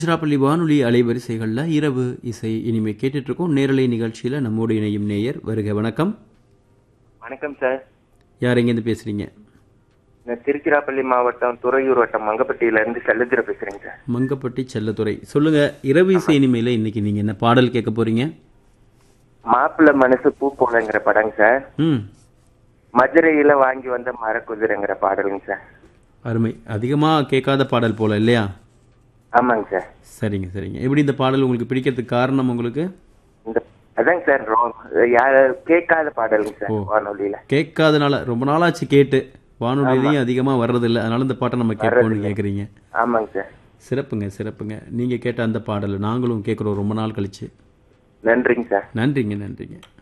திருச்சிராப்பள்ளி வானொலி அலைவரிசைகளில் இரவு இசை இனிமே கேட்டுட்டு இருக்கோம் நேரலை நிகழ்ச்சியில் நம்மோடு இணையும் நேயர் வருக வணக்கம் வணக்கம் சார் யார் எங்கேருந்து பேசுறீங்க நான் திருச்சிராப்பள்ளி மாவட்டம் துறையூர் வட்டம் மங்கப்பட்டியில இருந்து செல்லதுரை பேசுறேங்க சார் மங்கப்பட்டி செல்லத்துறை சொல்லுங்க இரவு இசை இனிமையில் இன்னைக்கு நீங்க என்ன பாடல் கேட்க போறீங்க மாப்பிள்ளை மனசு பூ போலங்கிற படங்க சார் ம் மதுரையில வாங்கி வந்த மரக்குதிரைங்கிற பாடலுங்க சார் அருமை அதிகமாக கேட்காத பாடல் போல இல்லையா ஆமாங்க சார் சரிங்க சரிங்க எப்படி இந்த பாடல் உங்களுக்கு பிடிக்கிறதுக்கு காரணம் உங்களுக்கு இந்த அதாங்க சார் ரோ- யார கேட்காத பாடலுங்க சார் வானொலியில கேட்காதனால ரொம்ப நாளாச்சு கேட்டு வானொலியிலையும் அதிகமாக வர்றதில்ல அதனால இந்த பாட்டை நம்ம கேட்போம்னு கேட்குறீங்க ஆமாங்க சார் சிறப்புங்க சிறப்புங்க நீங்கள் கேட்ட அந்த பாடல் நாங்களும் கேட்குறோம் ரொம்ப நாள் கழிச்சு நன்றிங்க சார் நன்றிங்க நன்றிங்க